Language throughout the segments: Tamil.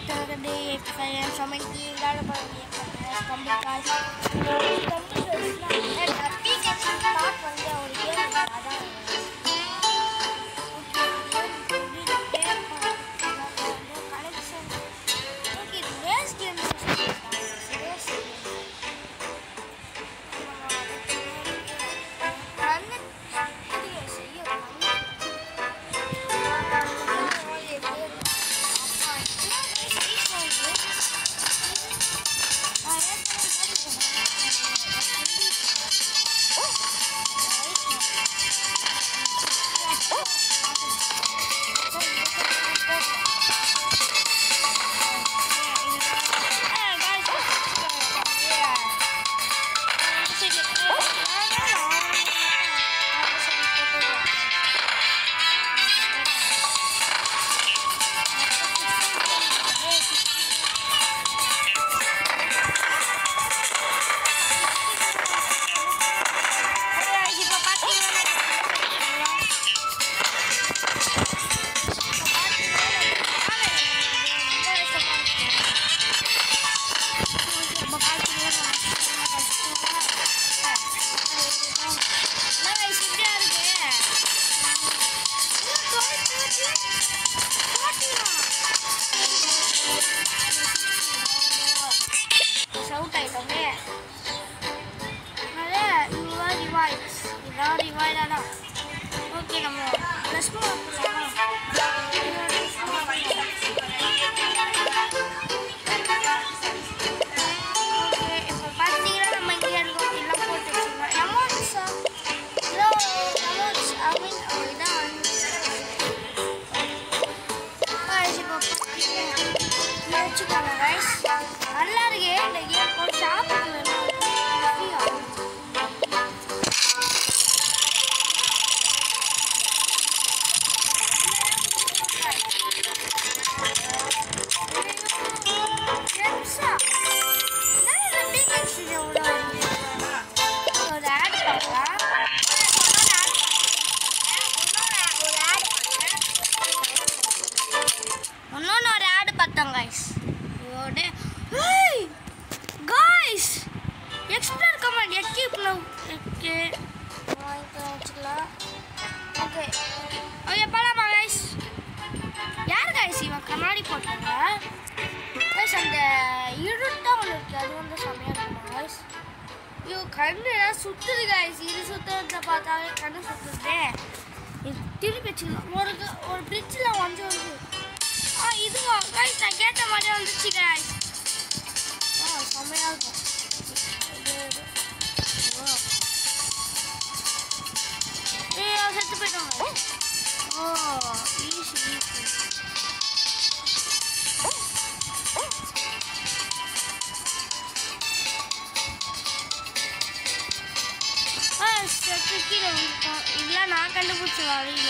after the day experience so many things that about the experience complete guys complete and the peak and start வந்து ஒரு கேம் அதான் collection okay race games race இப்போ பார்த்தீங்கன்னா சவுட் ஆயிட்டோமே அதே இதுதான் ரிவைட்ஸ் இதான் ரிவைடானா ஓகே நம்ம ப்ளஸ் ஓகே இப்போ பார்த்தீங்கன்னா நம்ம இங்கே இருக்கோம் எல்லாம் போட்டு வச்சுருக்கோம் அமௌண்ட்ஸ் இதோ அமௌண்ட்ஸ் ஐ மீன் இதான் guys, இப்போ பார்த்தீங்கன்னா வச்சுக்கோங்க guys. நல்லா இருக்கு இந்த கேம் ஒரு சாப்பிட்டு ஒரு ஆட் பார்க்கலாம் இன்னொன்று ஒரு ஆடு பார்த்தோம் காய்ஸ் இதோட காய்ஸ் எக்ஸ்ப்ளோர் கமெண்ட் எக்கீப் ஓகே வச்சுக்கலாம் ஓகே ஓகே போலாமா காய்ஸ் யார் காய்ஸ் இவன் கண்ணாடி போட்டாங்க காய்ஸ் அந்த இருட்டாக ஒன்று இருக்கு அது வந்து செம்மையாக இருக்கும் காய்ஸ் ஐயோ கண்ணு எல்லாம் சுத்துது காய்ஸ் இது சுத்துறத பார்த்தாலே கண்ணு சுத்துது இது திருப்பி வச்சுக்கலாம் ஒரு க- ஒரு பிரிட்ஜில் வந்து வந்து ஆ இதுவா காய்ஸ் நான் கேட்ட மாதிரியே வந்துச்சு காய்ஸ் ஆ செம்மையாக இருக்கும் இது, இது. ஓ. ஏய் அவன் செத்து போயிட்டாங்க ஓ ஈஸி ஈஸி ஆ செத்து கீழே வந்துட்டோம் இதெல்லாம் நான் கண்டுபிடிச்ச வழியில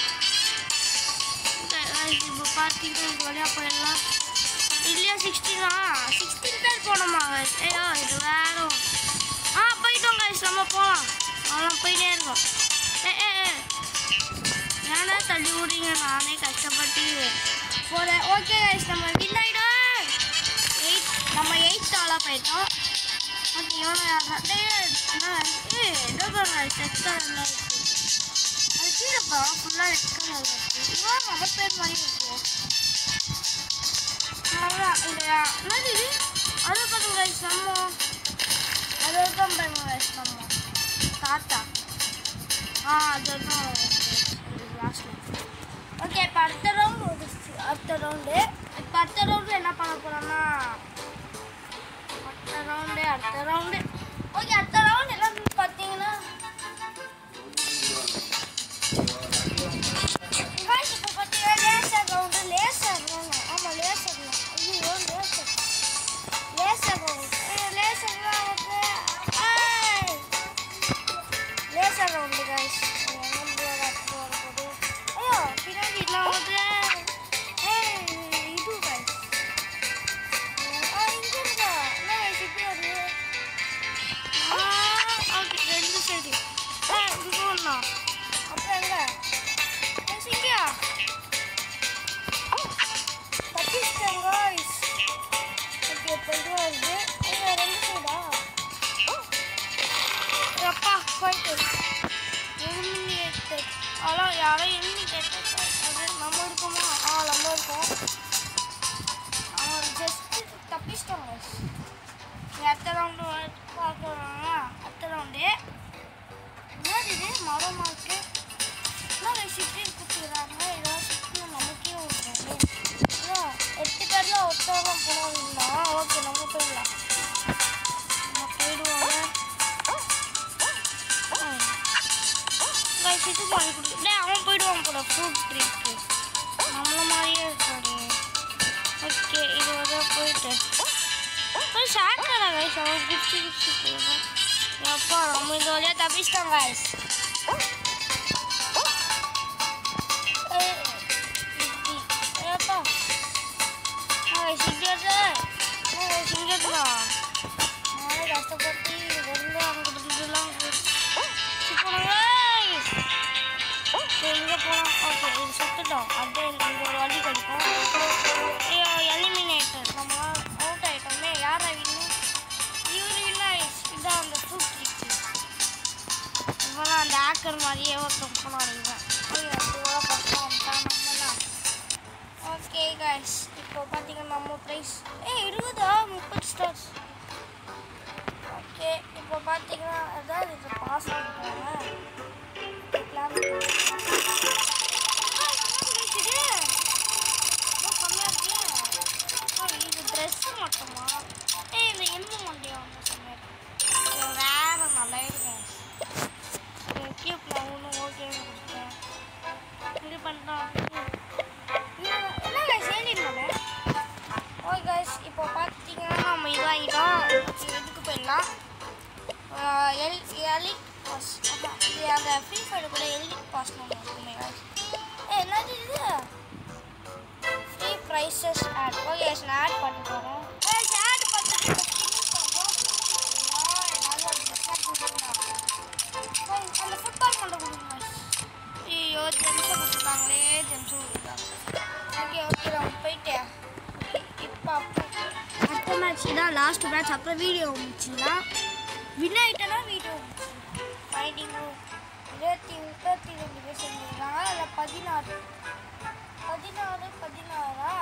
இப்போ பார்த்தீங்கன்னா இது வழியாக போயிடலாம் இல்லையா சிக்ஸ்டீனா சிக்ஸ்டீன் பேர் போனோமா ஐயோ இது வேறும் ஆ போயிட்டோம் guys நம்ம போகலாம் அதெல்லாம் போயிட்டே இருக்கோம் ஏ ஏ ஏ. ஏன்னா தள்ளி விடுங்க நானே கஷ்டப்பட்டு போகிறேன் ஓகே guys நம்ம வின் ஆகிடும் எயிட் நம்ம எயிட் ஆளாக போயிட்டோம் ஓகே இவனை யாரா- டேய், என்ன ஏய் ஏதோ பாருங்க செட் கலரில் இருக்கு அது கீழே போகிறோம் ஃபுல்லாக ரெட் கலரில் இருக்கு இவன் நம்ம பேர் மாதிரி இருக்கு அவ்வளோதான் இல்லையா என்னது இது அது பாருங்க guys, நம்ம அது தான் பாருங்க guys, நம்ம தாத்தா ஆ அதுதான் லாஸ்ட்ல ஓகே இப்போ அடுத்த ரவுண்டு அடுத்த ரவுண்டு இப்போ அடுத்த ரவுண்டு என்ன பண்ண போகிறோம்னா அடுத்த ரவுண்டு அடுத்த ரவுண்டு ஓகே அடுத்த ரவுண்டு என்ன பார்த்தீங்கன்னா guys, இப்போ பார்த்தீங்கன்னா லேசர் ரவுண்டு லேசர் வேணும் ஆமாம் லேசர் ஐயோ லேசர் லேசர் ரவுண்டு லேசர்லாம் வந்து ஏய். லேசர் ரவுண்டு guys நம்மளோட போகிற போது ஐயோ பின்னாடி எல்லாம் வந்து ஏய், இது guys ஆ இங்க இருக்கா என்ன guys இப்படி வருது ஆ ஃப்ரூட் வாங்கி கொடுத்து டேய் அவன் போயிடுவான் போல ஃப்ரூட் ட்ரீக்கு நம்மள மாதிரியே இருக்காரு ஓகே இது வந்து போயிட்டு போய் சாப்பிடா கைஸ் அவன் குச்சி குச்சி போயிடும் எப்பா நம்ம இந்த வழியாக தப்பிச்சிட்டோம் கைஸ் ஏப்பா சிங்கர் சிங்கர் தான் நானே கஷ்டப்பட்டு ரொம்ப அங்கிட்டுலாம் போனாங்க எங்கே போனோம் ஓகே இது சுட்டுட்டோம் அப்படியே இங்கே ஒரு வழி கிடைக்கும் ஐயோ எலிமினேட்டர் நம்மளாம் அவுட் ஆகிட்டோமே யார் வின்னு இவர் வின் ஆயிடுச்சு இதான் அந்த ஃப்ரூட் ட்ரிக்கு இவன் அந்த ஆக்கர் மாதிரியே ஒருத்தன் போனான் இவன் ஐயோ அதுவாக பக்கம் வந்துட்டான் நம்மலாம் ஓகே கைஸ் இப்போ பார்த்தீங்கன்னா நம்ம ப்ரைஸ் ஏ இருக்குதா முப்பது ஸ்டார்ஸ் ஓகே இப்போ பார்த்தீங்கன்னா அதாவது இது பாஸ் பண்ணிட்டாங்க பிளான் இது ட்ரெஸ்ஸு மட்டுமா ஏய் இந்த எலும்பு மண்டியா ஒன்று சொன்னேன் இது வேற நல்லா இருக்கேன் கியூப் நான் ஒன்றும் ஓகேன்னு கொடுத்தேன் இது பண்ணிட்டோம் என்ன சேர்ந்துருந்தோமே ஓகே கைஸ் இப்போ பார்த்தீங்கன்னா நம்ம இதாகிட்டோம் இதுக்கு போயிடலாம் எல் எலிட் பாஸ் இது அந்த ஃப்ரீ ஃபயர் கூட எலிட் பாஸ் நம்ம இருக்குமே guys. ஏ என்னது இது ஃப்ரீ ப்ரைஸஸ் ஆட் ஓகே நான் ஆட் பண்ண போகிறேன் ஆட் பண்ணிட்டு அந்த ஃபுட்பால் பண்ண கொடுங்க ஐயோ ஜெம்ஸை கொடுத்துருக்காங்களே ஜெம்ஸை கொடுத்துருக்காங்க ஓகே ஓகே நான் போயிட்டேன் இப்போ அப்போ அடுத்த மேட்ச் தான் லாஸ்ட் மேட்ச் அப்புறம் வீடியோ முடிச்சுன்னா வின் ஆகிட்டேன்னா வீடியோ ஃபைட்டிங் இருபத்தி முப்பத்தி ரெண்டு பேர் செஞ்சுருக்காங்க அதில் பதினாறு பதினாறு பதினாறா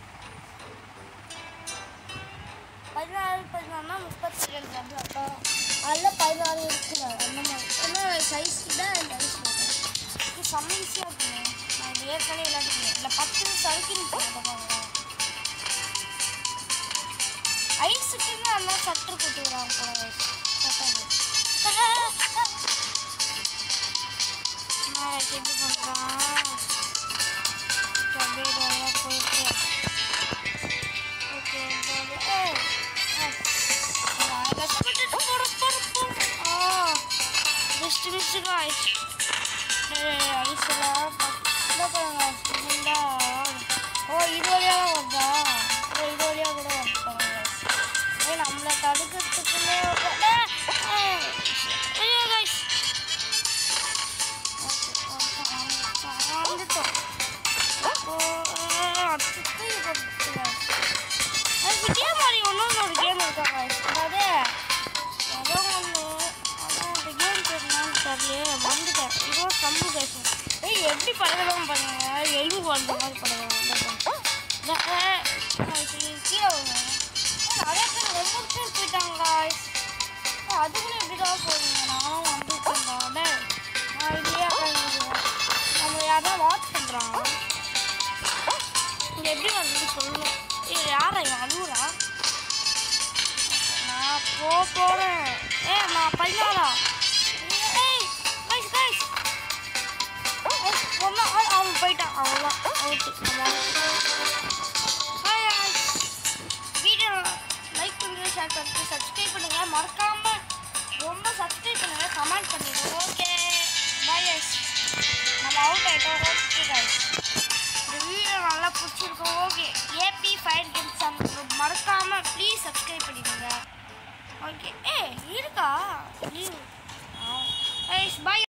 பதினாறு பதினாறுனா முப்பத்தி ரெண்டு அப்படி அப்போ அதில் பதினாறு இருக்குது அந்த மாதிரி என்ன சைஸ் தான் சைஸ் இது செம்ம ஈஸியாக இருக்குங்க நான் இது ஏற்கனவே விளையாண்டுருக்கேன் இல்லை பத்து சறுக்கின்னு போகிறேன் ஐஸுக்குன்னு நல்லா சட்டு கொடுத்துக்கிறாங்க போல சட்டாது நான் எப்படி பண்ணுறான் அப்படியே இதெல்லாம் போயிட்டு ஓகே நான் கஷ்டப்பட்டு போட போட போட ஆ ஜஸ்ட் மிஸ் காய்ஸ் ஐஸ்லாம் இந்த பாருங்க இந்த ஓ இது வழியாக வருதா ஓ இது வழியாக கூட வந்துட்டாங்க ஏ நம்மளை தடுக்கிறதுக்குள்ளே ஐயோ காய்ஸ் வந்துட்டோம் ஓ அடுத்து இது அது விஜய மாதிரி ஒன்றும் ஒரு கேம் இருக்கா guys. அதாவது ஏதோ ஒன்று அதான் அந்த கேம் தெரியுமான்னு தெரியல வந்துட்டேன் இதோ கம்பு கேஸ் ஏய் எப்படி பழகலாம் பண்ணுங்க எலும்பு வாழ்ந்த மாதிரி பழகலாம் கீழே வருங்க நிறைய பேர் ரொம்ப பேர் போயிட்டாங்க guys. ஏய், அதுக்குள்ள எப்படிதான் போவீங்க நானும் வந்துட்டேன் நான் இல்லையா உட்காந்துருக்கேன் நம்ம யாரும் வாட்ச் பண்ணுறாங்க இங்கே எப்படி வந்து சொல்லணும் ஏய் யாரா இவன் அழுவுறா நான் போ போகிறேன் ஏ நான் பதினாறா ஏய் கைஸ் கைஸ் ஒன்றா அவன் போயிட்டான் அவ்வளோதான் அவுட்டு வீடியோ லைக் பண்ணுங்க ஷேர் பண்ணுங்க சப்ஸ்கிரைப் பண்ணுங்க மறக்காம ரொம்ப சப்ஸ்கிரைப் பண்ணுங்க கமெண்ட் பண்ணுங்க ஓகே பாய் நம்ம அவுட் ஆகிட்டோம் ஓகே கைஸ் இந்த வீடியோ நல்லா பிடிச்சிருக்கும் okay AB fire games channel மறக்காம ப்ளீஸ் சப்ஸ்கிரைப் பண்ணிடுங்க ஓகே ஏ இருக்கா லீவ் பாய்